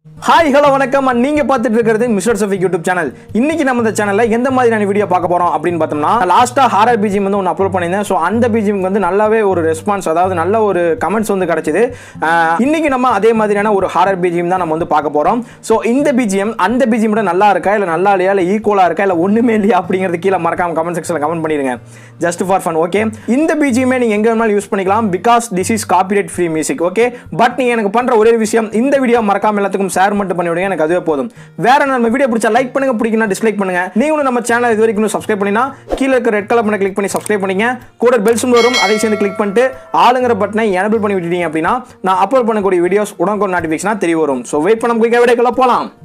hi hello வணக்கம் and நீங்க பார்த்துட்டு இருக்கிறது மிஸ்டர் சஃபிக் யூடியூப் சேனல் இன்னைக்கு நம்ம இந்த சேனல்ல எந்த மாதிரியான வீடியோ பார்க்க போறோம் அப்படின்னு பார்த்தோம்னா லாஸ்டா ஹாரர் பிஜிஎம் வந்து ஒன்று அப்லோட் பண்ணியிருந்தேன் ஸோ அந்த பிஜிஎம் வந்து நல்லாவே ஒரு ரெஸ்பான்ஸ் அதாவது நல்ல ஒரு கமெண்ட்ஸ் வந்து கிடைச்சது ஆஹ் இன்னைக்கு நம்ம அதே மாதிரியான ஒரு ஹாரர் பிஜிஎம் தான் நம்ம வந்து பார்க்க போறோம் ஸோ இந்த பிஜிஎம் அந்த பிஜிஎம் விட நல்லா இருக்கா இல்லை நல்லா இல்லையா இல்லை ஈக்குவலா இருக்கா இல்லை ஒண்ணுமே இல்லையா அப்படிங்கிறது கீழே மறக்காம கமெண்ட் செக்ஷனில் கமெண்ட் பண்ணிடுங்க ஜஸ்ட் ஃபார் ஃபன் ஓகே இந்த பிஜிஎம்மே நீங்க எங்க வேணாலும் யூஸ் பண்ணிக்கலாம் because this is copyright free music okay but நீங்க எனக்கு பண்ற ஒரே விஷயம் இந்த வீடியோ மறக்காம எல்லாத்துக்கும் ஷேர் மட்டும் பண்ணி விடுங்க எனக்கு அதுவே போதும் வேற என்ன நம்ம வீடியோ பிடிச்சா லைக் பண்ணுங்க பிடிக்கணும் டிஸ்லைக் பண்ணுங்க நீங்களும் நம்ம சேனல் இது வரைக்கும் சப்ஸ்கிரைப் பண்ணினா கீழே இருக்க ரெட் கலர் பண்ண கிளிக் பண்ணி சப்ஸ்கிரைப் பண்ணிங்க கூட பெல் சிம்பிள் வரும் அதை சேர்ந்து கிளிக் பண்ணிட்டு ஆளுங்கிற பட்டனை எனபிள் பண்ணி விட்டுட்டீங்க அப்படின்னா நான் அப்லோட் பண்ணக்கூடிய வீடியோஸ் உடனே நோட்டிஃபிகேஷனாக தெரிய வரும் ஸோ வெயிட் பண்ண குயிக்காக வீடியோக்குள்ள போகலாம்